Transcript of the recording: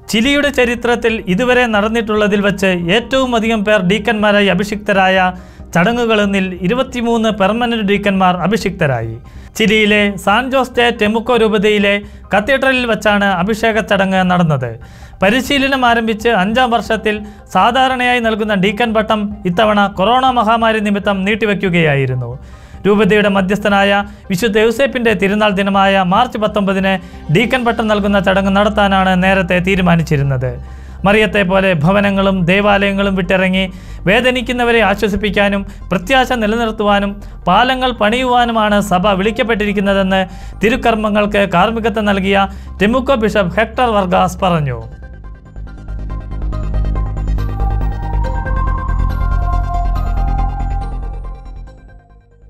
ചിലിയുടെ ചരിത്രത്തിൽ ഇതുവരെ നടന്നിട്ടുള്ളതിൽ വച്ച് ഏറ്റവും അധികം പേർ ഡീക്കന്മാരായി അഭിഷിക്തരായ ചടങ്ങുകളെന്നിൽ ഇരുപത്തിമൂന്ന് പെർമനന്റ് ഡീക്കന്മാർ അഭിഷിക്തരായി ചിലിയിലെ സാൻ ജോസ് ഡെ ടെമുക്കോ രൂപതയിലെ കത്തീഡ്രലിൽ വച്ചാണ് അഭിഷേക ചടങ്ങ് നടന്നത് പരിശീലനം ആരംഭിച്ച് അഞ്ചാം വർഷത്തിൽ സാധാരണയായി നൽകുന്ന ഡീക്കൻ പട്ടം ഇത്തവണ കൊറോണ മഹാമാരി നിമിത്തം നീട്ടിവെക്കുകയായിരുന്നു രൂപതയുടെ മധ്യസ്ഥനായ വിശുദ്ധ യൂസേപ്പിന്റെ തിരുനാൾ ദിനമായ മാർച്ച് പത്തൊമ്പതിന് ഡീക്കൻ പട്ടം നൽകുന്ന ചടങ്ങ് നടത്താനാണ് നേരത്തെ തീരുമാനിച്ചിരുന്നത് മറിയത്തെ പോലെ ഭവനങ്ങളും ദേവാലയങ്ങളും വിട്ടിറങ്ങി വേദനിക്കുന്നവരെ ആശ്വസിപ്പിക്കാനും പ്രത്യാശ നിലനിർത്തുവാനും പാലങ്ങൾ പണിയുവാനുമാണ് സഭ വിളിക്കപ്പെട്ടിരിക്കുന്നതെന്ന് തിരുക്കർമ്മങ്ങൾക്ക് കാർമ്മികത്വം നൽകിയ ടെമുക്കോ ബിഷപ്പ് ഹെക്ടർ വർഗാസ് പറഞ്ഞു